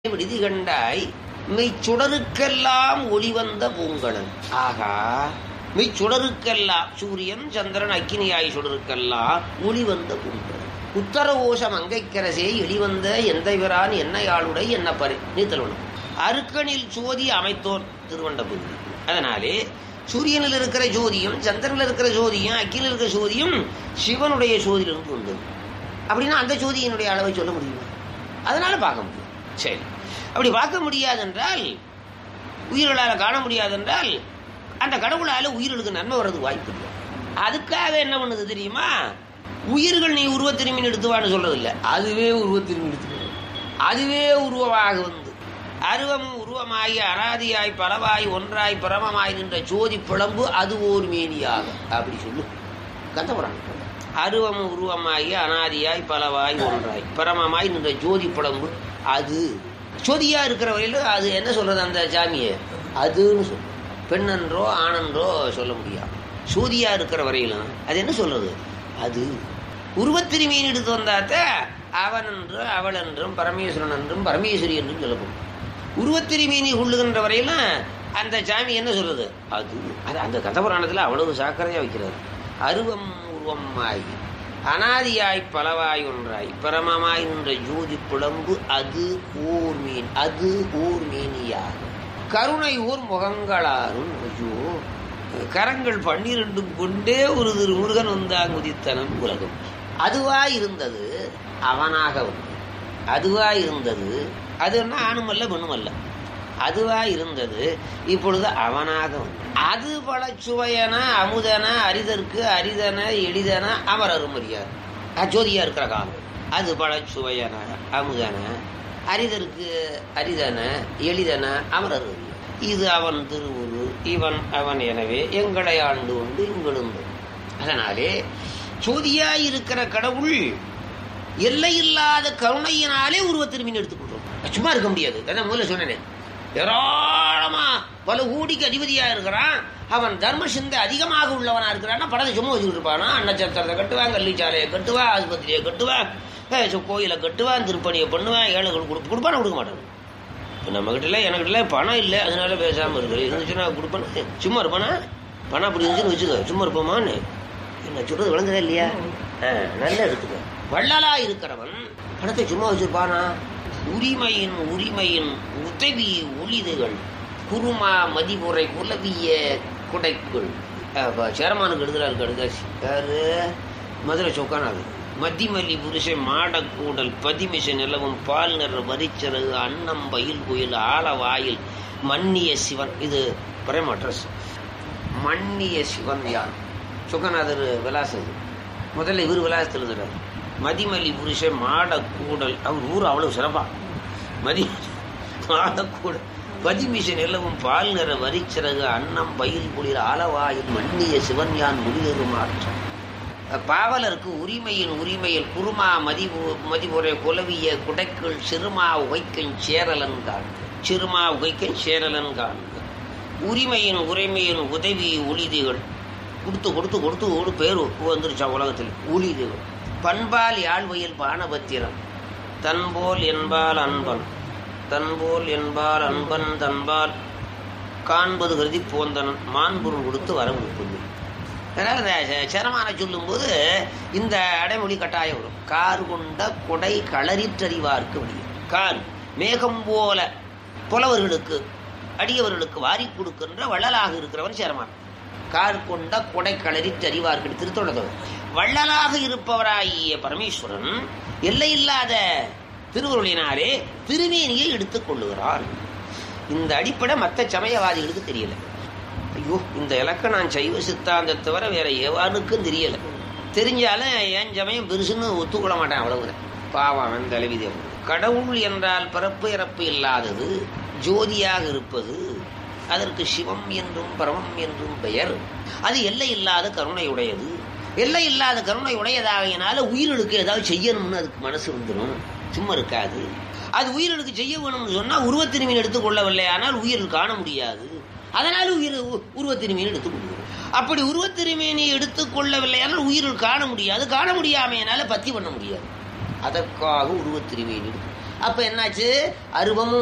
விடுதி கண்டாய் மெய்ச்சுடருக்கெல்லாம் ஒளிவந்த பூங்கலன் ஆகா மெய்ச்சுடருக்கெல்லாம் சூரியன் சந்திரன் அக்கினியாய் சுடருக்கெல்லாம் ஒளிவந்த பூங்கலன் உத்தர ஓஷம் அங்கைக்கரசே எளிவந்த எந்தைவரான் என்னையாளுடை என்ன பரி நீத்தலுணம் அருக்கனில் சோதி அமைத்தோர் திருவண்டபுரி அதனாலே சூரியனில் இருக்கிற ஜோதியும் சந்திரனில் இருக்கிற ஜோதியும் அக்கினில் இருக்கிற ஜோதியும் சிவனுடைய ஜோதியிலிருந்து வந்தது அப்படின்னா அந்த ஜோதியினுடைய அளவை சொல்ல முடியுமா அதனால பார்க்க முடியும் சரி அப்படி பார்க்க முடியாதென்றால் உயிர்களால் காண முடியாதென்றால் அந்த கடவுளால உயிர்களுக்கு நன்மை வர்றதுக்கு வாய்ப்பு இல்லை அதுக்காக என்ன பண்ணுது தெரியுமா உயிர்கள் நீ உருவத்திரும்பின் எடுத்துவான்னு சொல்றது இல்லை அதுவே உருவத்திரும்பி எடுத்து அதுவே உருவமாக வந்து அருவமும் உருவமாகி அனாதியாய் பலவாய் ஒன்றாய் பிரமமாய் நின்ற ஜோதி பிளம்பு அது ஓர் மேனியாக அப்படி சொல்லு கந்தபுராணம் அருவம் உருவமாகி அனாதியாய் பலவாய் ஒன்றாய் பரமமாய் நின்ற ஜோதி புலம்பு அது ஜோதியா இருக்கிற வரையில அது என்ன சொல்றது அந்த சாமியை அதுன்னு சொல்லு பெண்ணென்றோ ஆணென்றோ சொல்ல முடியாது சூதியா இருக்கிற வரையிலும் அது என்ன சொல்றது அது உருவத்திருமீன் எடுத்து வந்தாத்த அவன் என்றும் அவள் என்றும் பரமேஸ்வரன் என்றும் பரமேஸ்வரி என்றும் சொல்லப்படும் உருவத்திருமீனி கொள்ளுகின்ற வரையிலும் அந்த சாமி என்ன சொல்றது அது அது அந்த கதபுராணத்தில் அவ்வளவு சாக்கரையா வைக்கிறார் அருவம் உருவமாய் அனாதியாய் பலவாய் ஒன்றாய் பரமமாய் நின்ற ஜோதி புலம்பு அது ஓர் மீன் அது ஓர் மீனியார் கருணை ஓர் முகங்களாரும் ஐயோ கரங்கள் பன்னிரெண்டும் கொண்டே ஒரு திரு முருகன் வந்தான் குதித்தனன் உலகம் அதுவா இருந்தது அவனாக வந்து அதுவா இருந்தது அது என்ன ஆணுமல்ல பெண்ணுமல்ல அதுவா இருந்தது இப்பொழுது அவனாக வந்து அது பல சுவையன அமுதன அரிதற்கு அரிதன எளிதன அமர் அருமறியார் அஜோதியா இருக்கிற காலம் அது பல சுவையன அமுதன அரிதற்கு அரிதன எளிதன அமர் அருமறியார் இது அவன் திருவுரு இவன் அவன் எனவே எங்களை ஆண்டு உண்டு இங்கிழுந்து அதனாலே ஜோதியாய் இருக்கிற கடவுள் எல்லையில்லாத கருணையினாலே உருவத்திரும்பின் எடுத்துக்கொள்றோம் சும்மா இருக்க முடியாது அதான் முதல்ல சொன்னேன் ஏராளமா பல கோடிக்கு அதிபதியா இருக்கிறான் அவன் தர்ம சிந்தை அதிகமாக உள்ளவனா இருக்கிறான்னா படத்தை சும்மா வச்சுக்கிட்டு இருப்பானா நட்சத்திரத்தை கட்டுவான் கள்ளிச்சாலையை கட்டுவான் ஆஸ்பத்திரியை கட்டுவான் கோயிலை கட்டுவான் திருப்பணியை பண்ணுவான் ஏழைகள் கொடு கொடுப்பான கொடுக்க மாட்டான் இப்போ நம்மகிட்ட எனக்கிட்ட பணம் இல்லை அதனால பேசாமல் இருக்குது இருந்துச்சுன்னா கொடுப்பேன் சும்மா இருப்பானா பணம் அப்படி இருந்துச்சுன்னு வச்சுக்கோ சும்மா இருப்போமான்னு என்ன சொல்றது விளங்குதா இல்லையா ஆ, நல்லா இருக்குது வள்ளலா இருக்கிறவன் பணத்தை சும்மா வச்சிருப்பானா உரிமையின் உரிமையின் உதவி ஒளிதுகள் குருமா மதிமுறை குலவிய குடைக்குள் அப்ப சேரமானுக்கு எழுதுறாரு கடுதாசி யாரு மதுரை சொக்கானாது மத்திமல்லி புருஷன் மாடக்கூடல் பதிமிசை நிலவும் பால் நிற வரிச்சிறகு அன்னம் பயில் குயில் ஆலவாயில் மன்னிய சிவன் இது பிரேம் அட்ரஸ் மன்னிய சிவன் யார் சுகநாதர் விலாசம் இது. முதல்ல இவர் விலாசத்தில் எழுதுறாரு மதிமல்லி புருஷன் மாடக்கூடல் அவர் ஊர் அவ்வளவு சிறப்பா மதி மாடக்கூடல் பதிமிஷன் நிலவும் பால் நிற வரிச்சிறகு அன்னம் பயில் குளிர் ஆலவாயில் மன்னிய சிவன்யான் முடிதரு மாற்றம் பாவலருக்கு உரிமையின் உரிமையில் குருமா மதிபு மதிபுரை குலவிய குடைக்குள் சிறுமா உகைக்கன் சேரலன் காண்க சிறுமா உகைக்கன் சேரலன் காண்க உரிமையின் உரிமையின் உதவி ஒளிதிகள் கொடுத்து கொடுத்து கொடுத்து ஒரு பேர் வந்துருச்சா உலகத்தில் ஒளிதிகள் பண்பால் யாழ்வையில் பானபத்திரம் தன்போல் என்பால் அன்பன் தன்போல் என்பால் அன்பன் தன்பால் காண்பது கருதி போந்தனன் மான்பொருள் கொடுத்து வரம் கொடுப்பது அதனால் இந்த ச- சரமான சொல்லும்போது இந்த அடைமொழி கட்டாயம் வரும் கார் கொண்ட கொடை களறிற்றறிவார்க்கு முடியும் கார் மேகம் போல புலவர்களுக்கு அடியவர்களுக்கு வாரி கொடுக்கின்ற வள்ளலாக இருக்கிறவன் சேரமான் கார் கொண்ட கொடை களறிற்றறிவார்க்கு திருத்தொடர் வள்ளலாக இருப்பவராகிய பரமேஸ்வரன் எல்லையில்லாத திருவருளினாலே திருமேனியை எடுத்துக் கொள்ளுகிறான் இந்த அடிப்படை மற்ற சமயவாதிகளுக்கு தெரியல ஐயோ இந்த இலக்கம் நான் சைவ சித்தாந்தத்தை தவிர வேற எவானுக்கும் தெரியல தெரிஞ்சாலும் என் சமயம் பெருசுன்னு ஒத்துக்கொள்ள மாட்டேன் அவ்வளவுதான் பாவம் அவன் தலைவி தேவன் கடவுள் என்றால் பிறப்பு இறப்பு இல்லாதது ஜோதியாக இருப்பது அதற்கு சிவம் என்றும் பரமம் என்றும் பெயர் அது எல்லை இல்லாத கருணை உடையது எல்லை இல்லாத கருணை உடையதாகினால உயிர்களுக்கு ஏதாவது செய்யணும்னு அதுக்கு மனசு வந்துடும் சும்மா இருக்காது அது உயிர்களுக்கு செய்ய வேணும்னு சொன்னா உருவத்திருமீன் எடுத்துக்கொள்ளவில்லை ஆனால் உயிரில் காண முடியாது அதனால உயிர் உ- உருவத்திருமீன் எடுத்துக்கொள்கிறது அப்படி உருவத்திருமீனை எடுத்துக்கொள்ளவில்லை ஆனால் உயிரில் காண முடியாது காண முடியாமையினால பத்தி பண்ண முடியாது அதற்காக உருவத்திருமீன் எடுத்து அப்ப என்னாச்சு அருவமும்